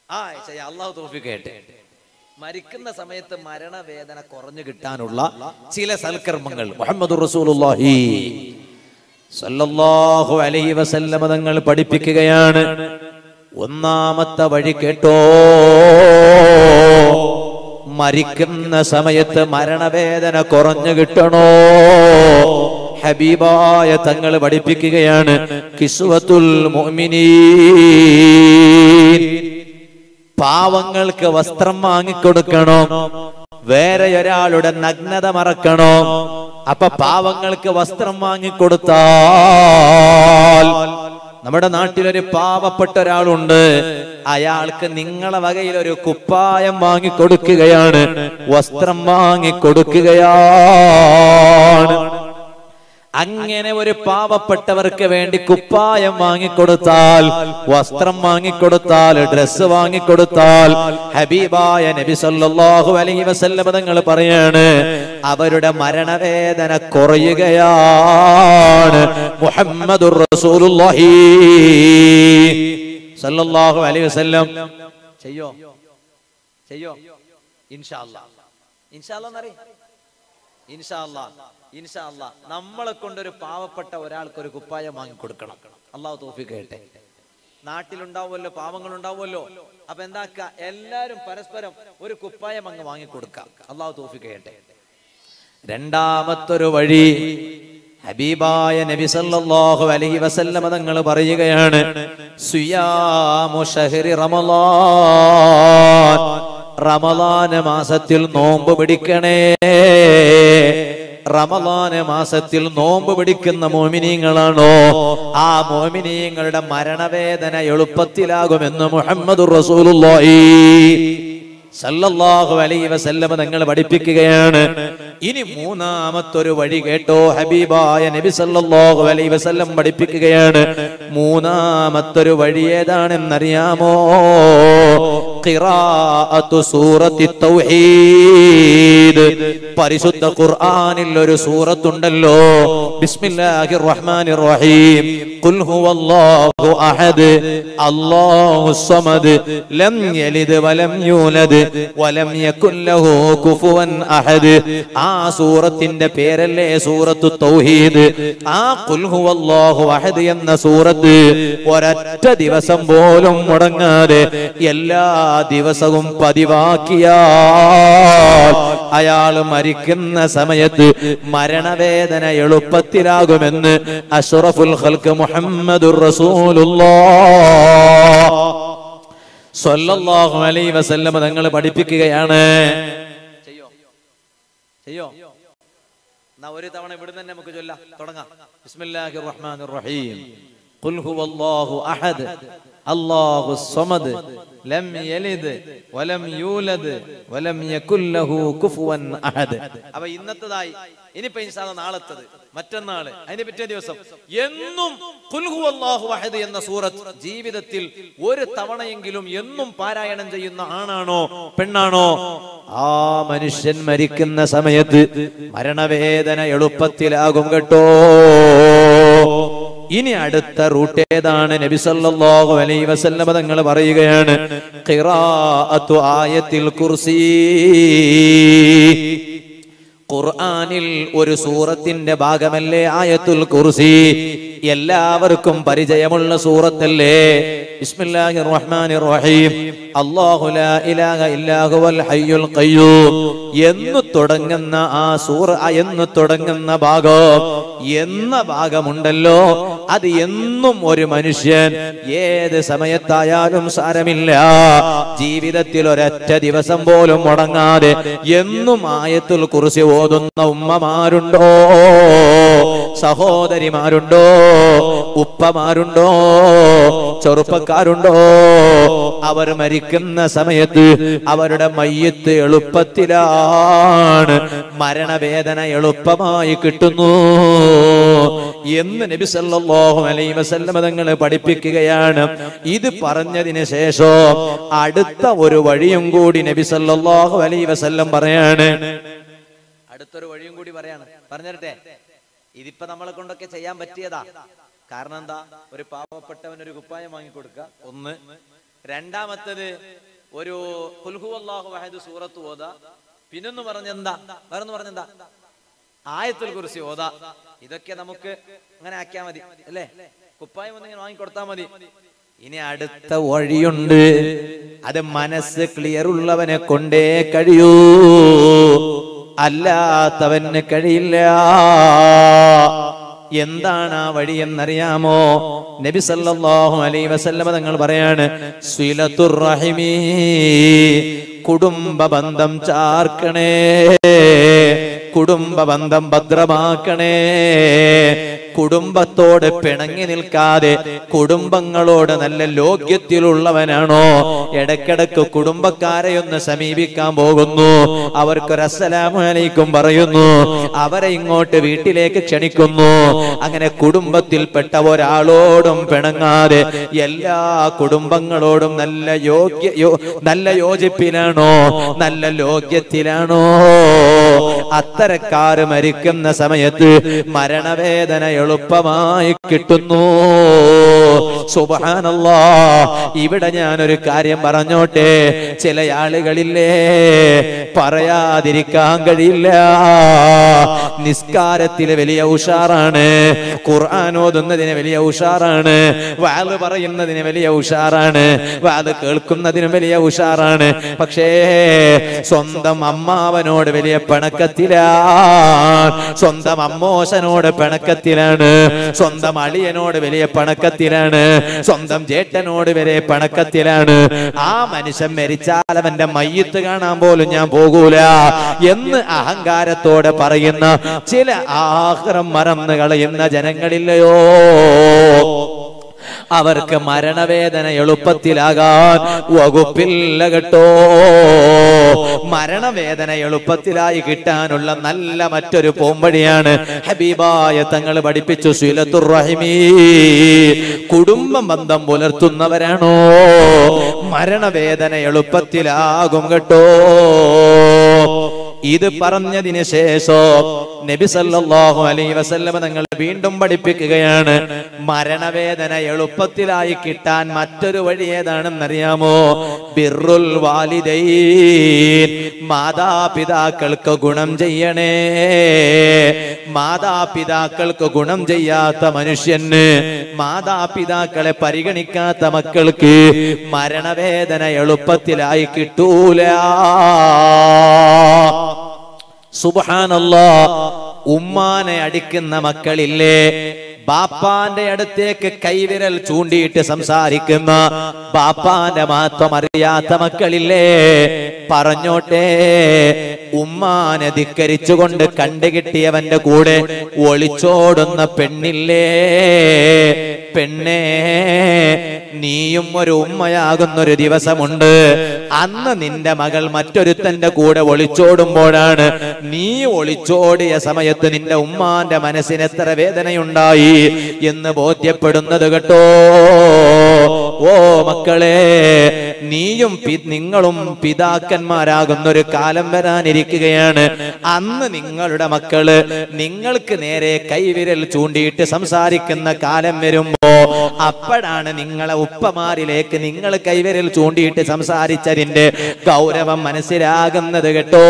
ആ ചെയ്യാം അള്ളാഹു തോഫി കേട്ടെ മരിക്കുന്ന സമയത്ത് മരണവേദന കുറഞ്ഞു കിട്ടാനുള്ള ചില സൽക്കർമ്മങ്ങൾ മുഹമ്മദ് റസൂലുള്ളാഹി സല്ലല്ലാഹു അലൈഹി വസല്ലമ തങ്ങൾ പഠിപ്പിക്കുകയാണ് ഒന്നാമത്തെ വഴി കേട്ടോ മരിക്കുന്ന സമയത്ത് മരണവേദന കുറഞ്ഞു കിട്ടണോ ഹബീബായ തങ്ങൾ പഠിപ്പിക്കുകയാണ് കിസ്വത്തുൽ മുഅ്മിനീൻ പാവങ്ങൾക്ക് വസ്ത്രം വാങ്ങിക്കൊടുക്കണോ വേറെ ഒരാളുടെ നഗ്നത മറക്കണോ അപ്പൊ പാവങ്ങൾക്ക് വസ്ത്രം വാങ്ങിക്കൊടുത്താൽ നമ്മുടെ നാട്ടിലൊരു പാവപ്പെട്ട ഒരാളുണ്ട് അയാൾക്ക് നിങ്ങളെ വകയിൽ ഒരു കുപ്പായം വാങ്ങിക്കൊടുക്കുകയാണ് വസ്ത്രം വാങ്ങിക്കൊടുക്കുകയാണ് അങ്ങനെ ഒരു പാവപ്പെട്ടവർക്ക് വേണ്ടി കുപ്പായം വാങ്ങിക്കൊടുത്താൽ വസ്ത്രം വാങ്ങിക്കൊടുത്താൽ ഡ്രസ്സ് വാങ്ങിക്കൊടുത്താൽ ഹബീബായ നബി സല്ലല്ലാഹു അലൈഹി വസല്ലം തങ്ങൾ പറയാണ് അവരുടെ മരണവേദന കുറയുകയാണ് മുഹമ്മദുർ റസൂലുള്ളാഹി സല്ലല്ലാഹു അലൈഹി വസല്ലം ചെയ്യോ ചെയ്യോ ഇൻഷാ അല്ലാഹ് ഇൻഷാ അല്ലാഹ് എന്നറിയ ഇൻഷാ അല്ലാ ഇൻഷാ അല്ലാ നമ്മളെ കൊണ്ടൊരു പാവപ്പെട്ട ഒരാൾക്ക് ഒരു കുപ്പായം വാങ്ങിക്കൊടുക്കണം അള്ളാഹു തോഫി കേട്ടെ നാട്ടിലുണ്ടാവുമല്ലോ പാവങ്ങൾ ഉണ്ടാവുമല്ലോ അപ്പൊ എന്താക്ക എല്ലാരും പരസ്പരം ഒരു കുപ്പായം അങ്ങ് വാങ്ങിക്കൊടുക്കാം അള്ളാഹു തോഫി കേട്ടെ രണ്ടാമത്തൊരു വഴി ഹബീബായ നബി സല്ലല്ലാഹു അലൈഹി വസല്ലമ തങ്ങൾ പറയുകയാണ് സുയാമു ഷഹരി റമളാൻ റമളാന മാസത്തിൽ നോമ്പ് പിടിക്കണേ റമളാന മാസത്തിൽ നോമ്പ് പിടിക്കുന്ന മോമിനീങ്ങളാണോ ആ മോമിനീങ്ങളുടെ മരണവേദന എളുപ്പത്തിലാകുമെന്ന് മുഹമ്മദ് റസൂലുള്ളാഹി സല്ലല്ലാഹു അലൈഹി വസല്ലമ തങ്ങൾ പഠിപ്പിക്കുകയാണ് ഇനി മൂന്നാമത്തൊരു വഴി കേട്ടോ ഹബീബായ നബി സല്ലല്ലാഹു അലൈഹി വസല്ലം പഠിപ്പിക്കുകയാണ് മൂന്നാമത്തൊരു വഴി ഏതാണെന്നറിയാമോ ഖിറാഅത്തു സൂറത്തി തൗഹീദ് പരിശുദ്ധ ഖുർആനിൽ ഒരു സൂറത്തുണ്ടല്ലോ ബിസ്മില്ലാഹിർ റഹ്മാനിർ റഹീം ഖുൽ ഹുവല്ലാഹു അഹദ് അല്ലാഹു സമദ് ലം യലിദ് വലം യൂലദ് വലം യകുൽ ലഹു കുഫുവൻ അഹദ് ആ സൂറത്തിന്റെ പേരല്ലേ സൂറത്തു തൗഹീദ് ആ ഖുൽ ഹുവല്ലാഹു അഹദ് എന്ന സൂറത്ത് ഒരൊറ്റ ദിവസം പോലും മുടങ്ങാതെ എല്ലാ ദിവസവും പതിവാക്കിയാൽ അയാൾ മരിക്കുന്ന സമയത്ത് മരണവേദന എളുപ്പത്തിലാകുമെന്ന് അഷ്റഫുൽ ഖൽക്ക് മുഹമ്മദുർ റസൂലുള്ളാഹ് സ്വല്ലല്ലാഹു അലൈഹി വസല്ലമ തങ്ങൾ പഠിപ്പിക്കുകയാണ് ചെയ്യോ ചെയ്യോ എന്നാ ഒരു തവണ ഇവിടെ തന്നെ നമുക്ക് ചൊല്ലാം തുടങ്ങാം ബിസ്മില്ലാഹിർ റഹ്മാനിർ റഹീം ഖുൽ ഹുവല്ലാഹു അഹദ് അല്ലാഹു സമദ് ലം യലിദ് വലം യൂലദ് വലം യകുൽ ലഹു കുഫുവൻ അഹദ് അപ്പൊ ഇന്നത്തതായി ഇനിയിപ്പോ ഇൻഷാല്ല നാളത്തത് മറ്റന്നാള് അതിന്റെ പിറ്റേ ദിവസം എന്നും ഖുൽ ഹുവല്ലാഹു അഹദ് എന്ന സൂറത്ത് ജീവിതത്തിൽ ഒരു തവണയെങ്കിലും എന്നും പാരായണം ചെയ്യുന്ന ആണാണോ പെണ്ണാണോ ആ മനുഷ്യൻ മരിക്കുന്ന സമയത്ത് മരണവേദന എളുപ്പത്തിലാകും കേട്ടോ ഇനി അടുത്ത റൂട്ട് ഏതാണ് നബി സല്ലല്ലാഹു അലൈഹി വസല്ലമ തങ്ങൾ പറയുകയാണ് ഖിറാഅത്തു ആയത്തിൽ കുർസി ഖുർആനിൽ ഒരു സൂറത്തിന്റെ ഭാഗമല്ലേ ആയത്തുൽ കുർസി എല്ലാവർക്കും പരിചയമുള്ള സൂറത്തല്ലേ ബിസ്മില്ലാഹിർ റഹ്മാനിർ റഹീം അല്ലാഹു ലാ ഇലാഹ ഇല്ലാ ഹുവൽ ഹയ്യുൽ ഖയ്യൂം എന്ന് തുടങ്ങുന്ന ആ സൂറ ആ എന്ന് തുടങ്ങുന്ന ഭാഗം എന്ന ഭാഗമുണ്ടല്ലോ അത് എന്നും ഒരു മനുഷ്യൻ ഏത് സമയത്തായാലും സാരമില്ല ജീവിതത്തിൽ ഒരൊറ്റ ദിവസം പോലും മുടങ്ങാതെ എന്നും ആയത്തുൽ കുറിച്ച് ഓതുന്ന ഉമ്മമാരുണ്ടോ സഹോദരിമാരുണ്ടോ ഉപ്പമാരുണ്ടോ ചെറുപ്പക്കാരുണ്ടോ അവർ മരിക്കുന്ന സമയത്ത് അവരുടെ മയ്യത്ത് എളുപ്പത്തിലാണ് മരണവേദന എളുപ്പമായി കിട്ടുന്നു എന്ന് നബി സല്ലല്ലാഹു അലൈഹി വസല്ലമ തങ്ങൾ പഠിപ്പിക്കുകയാണ് ഇത് പറഞ്ഞതിന് ശേഷം അടുത്ത ഒരു വഴിയും കൂടി നബി സല്ലല്ലാഹു അലൈഹി വസല്ലം പറയാണ് അടുത്തൊരു വഴിയും കൂടി പറയാണ് പറഞ്ഞിരട്ടെ ഇതിപ്പോ നമ്മളെ കൊണ്ടൊക്കെ ചെയ്യാൻ പറ്റിയതാ കാരണം എന്താ ഒരു പാവപ്പെട്ടവൻ ഒരു കുപ്പായം വാങ്ങിക്കൊടുക്കുക ഒന്ന് രണ്ടാമത്തത് ഒരു കുൽഹു അള്ളാഹു വഹദ് സൂറത്ത് ഓത പിന്നൊന്ന് പറഞ്ഞെന്താ വേറൊന്ന് പറഞ്ഞെന്താ ആയത്തുൽ കുറിച്ച് ഓത ഇതൊക്കെ നമുക്ക് അങ്ങനെ ആക്കിയാ മതി അല്ലേ കുപ്പായം ഒന്നിങ്ങനെ വാങ്ങിക്കൊടുത്താ മതി ഇനി അടുത്ത വഴിയുണ്ട് അത് മനസ്സ് ക്ലിയർ ഉള്ളവനെ കൊണ്ടേ കഴിയൂ അല്ലാത്തവന് കഴിയില്ല എന്താണ് ആ വഴി എന്നറിയാമോ നബി സല്ലല്ലാഹു അലൈഹി വസല്ലമ തങ്ങൾ പറയാണ് സ്വീലത്തുർ റഹിമി കുടുംബ ബന്ധം ചാർക്കണേ കുടുംബ ബന്ധം ഭദ്രമാക്കണേ കുടുംബത്തോട് പിണങ്ങി നിൽക്കാതെ കുടുംബങ്ങളോട് നല്ല ലോക്യത്തിലുള്ളവനാണോ ഇടക്കിടക്ക് കുടുംബക്കാരെ ഒന്ന് സമീപിക്കാൻ പോകുന്നു അവർക്കൊരു അസ്സലാമു അലൈക്കും പറയുന്നു അവരെ ഇങ്ങോട്ട് വീട്ടിലേക്ക് ക്ഷണിക്കുന്നു അങ്ങനെ കുടുംബത്തിൽപ്പെട്ട ഒരാളോടും പിണങ്ങാതെ എല്ലാ കുടുംബങ്ങളോടും നല്ല യോഗ്യ യോ- നല്ല യോജിപ്പിലാണോ നല്ല ലോക്യത്തിലാണോ അത്തരക്കാര് മരിക്കുന്ന സമയത്ത് മരണവേദന എളുപ്പമായി കിട്ടുന്നു സുബാനല്ലാ ഇവിടെ ഞാനൊരു കാര്യം പറഞ്ഞോട്ടെ ചില ആളുകളില്ലേ പറയാതിരിക്കാൻ കഴിയില്ല നിസ്കാരത്തിലെ വലിയ ഉഷാറാണ് ഖുർആൻ ഓതുന്നതിന് വലിയ ഉഷാറാണ് വാല് പറയുന്നതിന് വലിയ ഉഷാറാണ് വാല് കേൾക്കുന്നതിന് വലിയ ഉഷാറാണ് പക്ഷേ സ്വന്തം അമ്മാവനോട് വലിയ പിണക്കത്തിലാണ് സ്വന്തം അമ്മോശനോട് പിണക്കത്തിലാണ് സ്വന്തം അളിയനോട് വലിയ പിണക്കത്തിലാണ് സ്വന്തം ജേട്ടനോട് വരെ പിണക്കത്തിലാണ് ആ മനുഷ്യൻ മരിച്ചാൽ അവന്റെ മയ്യത്ത് കാണാൻ പോലും ഞാൻ പോകൂല എന്ന് അഹങ്കാരത്തോടെ പറയുന്ന ചില ആഹ്റം മറന്നു കളയുന്ന ജനങ്ങളില്ലയോ അവർക്ക് മരണവേദന എളുപ്പത്തിലാകാൻ വകുപ്പില്ല കേട്ടോ മരണവേദന എളുപ്പത്തിലായി കിട്ടാനുള്ള നല്ല മറ്റൊരു പോംവഴിയാണ് ഹബീബായ തങ്ങൾ പഠിപ്പിച്ചു സുലത്തുർ റഹിമീ കുടുംബ ബന്ധം പുലർത്തുന്നവരാണോ മരണവേദന എളുപ്പത്തിലാകും കേട്ടോ ഇത് പറഞ്ഞതിന് ശേഷം നബി സല്ലല്ലാഹു അലൈഹി വസല്ലമ തങ്ങൾ വീണ്ടും പഠിപ്പിക്കുകയാണ് മരണവേദന എളുപ്പത്തിലായി കിട്ടാൻ മറ്റൊരു വഴി ഏതാണെന്നറിയാമോ ബിറുൽ വാലിദൈൻ മാതാപിതാക്കൾക്ക് ഗുണം ചെയ്യണേ മാതാപിതാക്കൾക്ക് ഗുണം ചെയ്യാത്ത മനുഷ്യന് മാതാപിതാക്കളെ പരിഗണിക്കാത്ത മക്കൾക്ക് മരണവേദന എളുപ്പത്തിലായി കിട്ടൂല സുബാനല്ലാ ഉമ്മാനെ അടിക്കുന്ന മക്കളില്ലേ ബാപ്പാന്റെ അടുത്തേക്ക് കൈവിരൽ ചൂണ്ടിയിട്ട് സംസാരിക്കുന്ന ബാപ്പാന്റെ മഹത്വം അറിയാത്ത മക്കളില്ലേ പറഞ്ഞോട്ടെ ഉമ്മാനെ ധിക്കരിച്ചുകൊണ്ട് കണ്ടുകിട്ടിയവന്റെ കൂടെ ഒളിച്ചോടുന്ന പെണ്ണില്ലേ പെണ്ണേ നീയും ഒരു ഉമ്മയാകുന്നൊരു ദിവസമുണ്ട് അന്ന് നിന്റെ മകൾ മറ്റൊരുത്തന്റെ കൂടെ ഒളിച്ചോടുമ്പോഴാണ് നീ ഒളിച്ചോടിയ സമയത്ത് നിന്റെ ഉമ്മാന്റെ മനസ്സിന് എത്ര വേദനയുണ്ടായി എന്ന് ബോധ്യപ്പെടുന്നത് കേട്ടോ ഓ മക്കളെ നീയും പി- നിങ്ങളും പിതാക്കന്മാരാകുന്ന ഒരു കാലം വരാനിരിക്കുകയാണ് അന്ന് നിങ്ങളുടെ മക്കള് നിങ്ങൾക്ക് നേരെ കൈവിരൽ ചൂണ്ടിയിട്ട് സംസാരിക്കുന്ന കാലം വരുമ്പോ അപ്പോഴാണ് നിങ്ങളെ ഉപ്പമാരിലേക്ക് നിങ്ങൾ കൈവിരൽ ചൂണ്ടിയിട്ട് സംസാരിച്ചതിന്റെ ഗൗരവം മനസ്സിലാകുന്നത് കേട്ടോ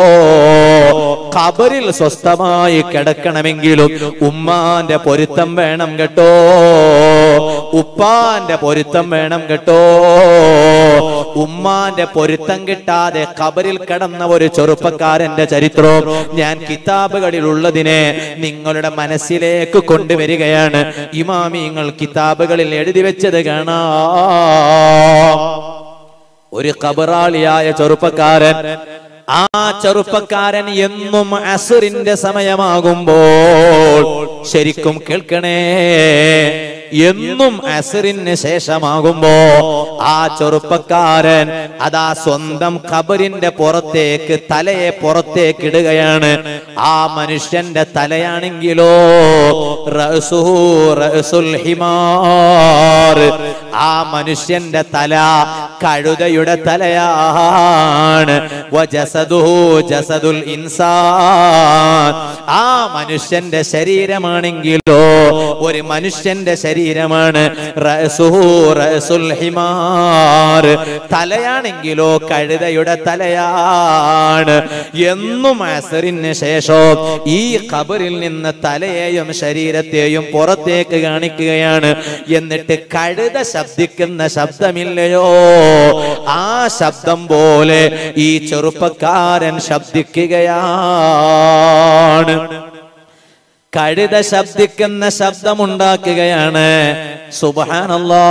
ഖബറിൽ സ്വസ്ഥമായി കിടക്കണമെങ്കിലും ഉമ്മാന്റെ പൊരുത്തം വേണം കേട്ടോ ഉപ്പാന്റെ പൊരുത്തം വേണം കേട്ടോ ഉമ്മാന്റെ പൊരുത്തം കിട്ടാതെ ഖബറിൽ കിടന്ന ഒരു ചെറുപ്പക്കാരന്റെ ചരിത്രം ഞാൻ കിതാബുകളിൽ ഉള്ളതിനെ നിങ്ങളുടെ മനസ്സിലേക്ക് കൊണ്ടുവരികയാണ് ഇമാമിങ്ങൾ കിതാബുകളിൽ എഴുതി വെച്ചത് കാണാം ഒരു കബറാളിയായ ചെറുപ്പക്കാരൻ ആ ചെറുപ്പക്കാരൻ എന്നും അസുറിന്റെ സമയമാകുമ്പോൾ ശരിക്കും കേൾക്കണേ എന്നും അസുറിന് ശേഷമാകുമ്പോ ആ ചെറുപ്പക്കാരൻ അതാ സ്വന്തം ഖബറിന്റെ പുറത്തേക്ക് തലയെ പുറത്തേക്ക് ഇടുകയാണ് ആ മനുഷ്യന്റെ തലയാണെങ്കിലോ റഅസുഹു റഅസുൽ ഹിമാർ ആ മനുഷ്യന്റെ തല കഴുതയുടെ തലയാണ് വജസദുഹു ജസദുൽ ഇൻസാൻ ആ മനുഷ്യന്റെ ശരീരമാണെങ്കിലോ ഒരു മനുഷ്യന്റെ ശരീരമാണ് റഅസുഹു റഅസുൽ ഹിമാർ തലയാണെങ്കിലോ കഴുതയുടെ തലയാണ് എന്നും അസറിന് ശേഷം ഈ ഖബറിൽ നിന്ന് തലയെയും ശരീരത്തെയും പുറത്തേക്ക് കാണിക്കുകയാണ് എന്നിട്ട് കഴുത ശബ്ദിക്കുന്ന ശബ്ദമില്ലയോ ആ ശബ്ദം പോലെ ഈ ചെറുപ്പക്കാരൻ ശബ്ദിക്കുകയാണ് കഴുത ശബ്ദിക്കുന്ന ശബ്ദമുണ്ടാക്കുകയാണ് സുബാനല്ലാ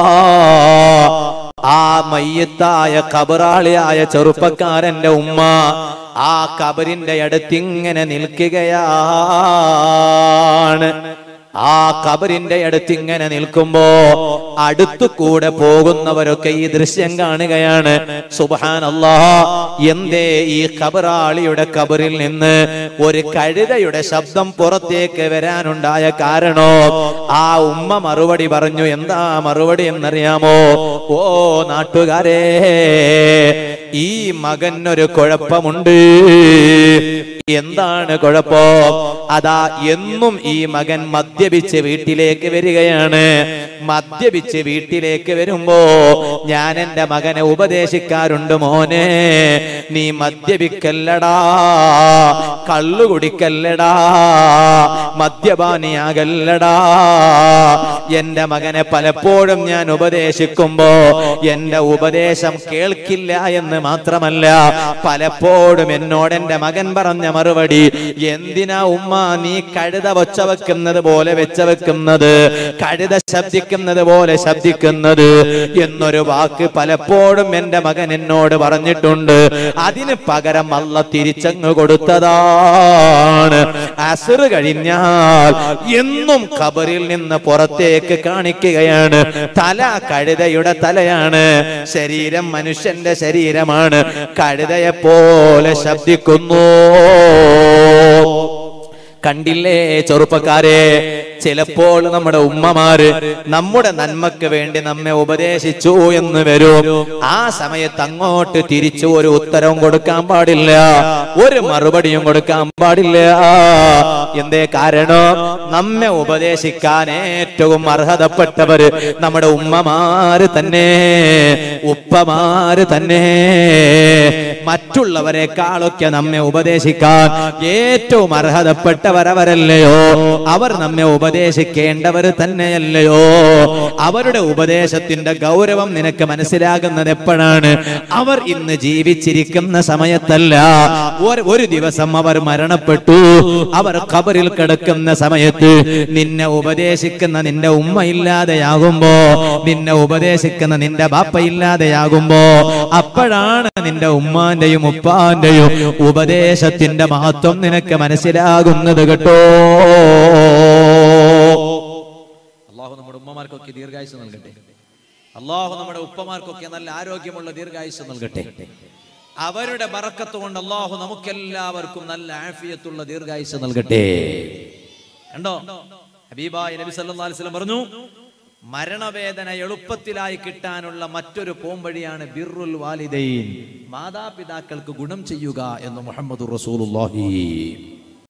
ആ മയ്യത്തായ കബറാളിയായ ചെറുപ്പക്കാരന്റെ ഉമ്മ ആ കബറിന്റെ അടുത്തിങ്ങനെ നിൽക്കുകയാണ് ആ കബറിന്റെ അടുത്ത് ഇങ്ങനെ നിൽക്കുമ്പോ അടുത്തു കൂടെ പോകുന്നവരൊക്കെ ഈ ദൃശ്യം കാണുകയാണ് സുബാനല്ലാ എന്തേ ഈ കബറാളിയുടെ കബറിൽ നിന്ന് ഒരു കഴുതയുടെ ശബ്ദം പുറത്തേക്ക് വരാനുണ്ടായ കാരണോ ആ ഉമ്മ മറുപടി പറഞ്ഞു എന്താ മറുപടി എന്നറിയാമോ ഓ നാട്ടുകാരെ ഈ മകനൊരു കുഴപ്പമുണ്ട് എന്താണ് കുഴപ്പം അതാ എന്നും ഈ മകൻ മദ്യപിച്ച് വീട്ടിലേക്ക് വരികയാണ് മദ്യപിച്ച് വീട്ടിലേക്ക് വരുമ്പോ ഞാൻ എന്റെ മകനെ ഉപദേശിക്കാറുണ്ട് മോനെ നീ മദ്യപിക്കല്ലടാ കള്ളു കുടിക്കല്ലടാ മദ്യപാനിയാകല്ലടാ എന്റെ മകനെ പലപ്പോഴും ഞാൻ ഉപദേശിക്കുമ്പോ എന്റെ ഉപദേശം കേൾക്കില്ല എന്ന് മാത്രമല്ല പലപ്പോഴും എന്നോട് എന്റെ മകൻ പറഞ്ഞ മറുപടി എന്തിനാ ഉമ്മ നീ കഴുത വച്ച വെക്കുന്നത് പോലെ വെച്ച വെക്കുന്നത് കഴുത ശബ്ദിക്കുന്നത് പോലെ ശബ്ദിക്കുന്നത് എന്നൊരു വാക്ക് പലപ്പോഴും എന്റെ മകൻ എന്നോട് പറഞ്ഞിട്ടുണ്ട് അതിന് പകരം അല്ല തിരിച്ചങ്ങ് കൊടുത്തതാണ് അസുർ കഴിഞ്ഞാൽ എന്നും ഖബറിൽ നിന്ന് പുറത്തേക്ക് കാണിക്കുകയാണ് തല കഴുതയുടെ തലയാണ് ശരീരം മനുഷ്യന്റെ ശരീരമാണ് കഴുതയെ പോലെ ശബ്ദിക്കുന്നു കണ്ടില്ലേ ചെറുപ്പക്കാരെ ചിലപ്പോൾ നമ്മുടെ ഉമ്മമാര് നമ്മുടെ നന്മക്ക് വേണ്ടി നമ്മെ ഉപദേശിച്ചു എന്ന് വരും ആ സമയത്ത് അങ്ങോട്ട് തിരിച്ചു ഒരു ഉത്തരവും കൊടുക്കാൻ പാടില്ല ഒരു മറുപടിയും കൊടുക്കാൻ പാടില്ല എന്തേ കാരണം നമ്മെ ഉപദേശിക്കാൻ ഏറ്റവും അർഹതപ്പെട്ടവര് നമ്മുടെ ഉമ്മമാര് തന്നെ ഉപ്പമാര് തന്നെ മറ്റുള്ളവരെക്കാളൊക്കെ നമ്മെ ഉപദേശിക്കാൻ ഏറ്റവും അർഹതപ്പെട്ടവരവരല്ലയോ അവർ നമ്മെ ഉപദേശിക്കേണ്ടവർ തന്നെയല്ലയോ അവരുടെ ഉപദേശത്തിന്റെ ഗൗരവം നിനക്ക് മനസ്സിലാകുന്നത് എപ്പോഴാണ് അവർ ഇന്ന് ജീവിച്ചിരിക്കുന്ന സമയത്തല്ല ഒരു- ഒരു ദിവസം അവർ മരണപ്പെട്ടു അവർ ഖബറിൽ കിടക്കുന്ന സമയത്ത് നിന്നെ ഉപദേശിക്കുന്ന നിന്റെ ഉമ്മ ഇല്ലാതെയാകുമ്പോ നിന്നെ ഉപദേശിക്കുന്ന നിന്റെ ബാപ്പ ഇല്ലാതെയാകുമ്പോ അപ്പോഴാണ് നിന്റെ ഉമ്മാന്റെയും ഉപ്പാന്റെയും ഉപദേശത്തിന്റെ മഹത്വം നിനക്ക് മനസ്സിലാകുന്നത് കേട്ടോ അള്ളാഹു നമ്മുടെ ഉമ്മമാർക്കൊക്കെ ദീർഘായുസ് നൽകട്ടെ അള്ളാഹു നമ്മുടെ ഉപ്പമാർക്കൊക്കെ നല്ല ആരോഗ്യമുള്ള ദീർഘായുസ് നൽകട്ടെ അവരുടെ ബറക്കത്ത് കൊണ്ട് അള്ളാഹു നമുക്കെല്ലാവർക്കും നല്ല ആഫിയത്തുള്ള ദീർഘായുസ് നൽകട്ടെ കണ്ടോ ഹബീബായ നബി സല്ലല്ലാഹു അലൈഹി വസല്ലം പറഞ്ഞു മരണവേദന എളുപ്പത്തിലായി കിട്ടാനുള്ള മറ്റൊരു പോംവഴിയാണ് ബിർറുൽ വാലിദൈൻ മാതാപിതാക്കൾക്ക് ഗുണം ചെയ്യുക എന്ന് മുഹമ്മദ് റസൂലുള്ളാഹി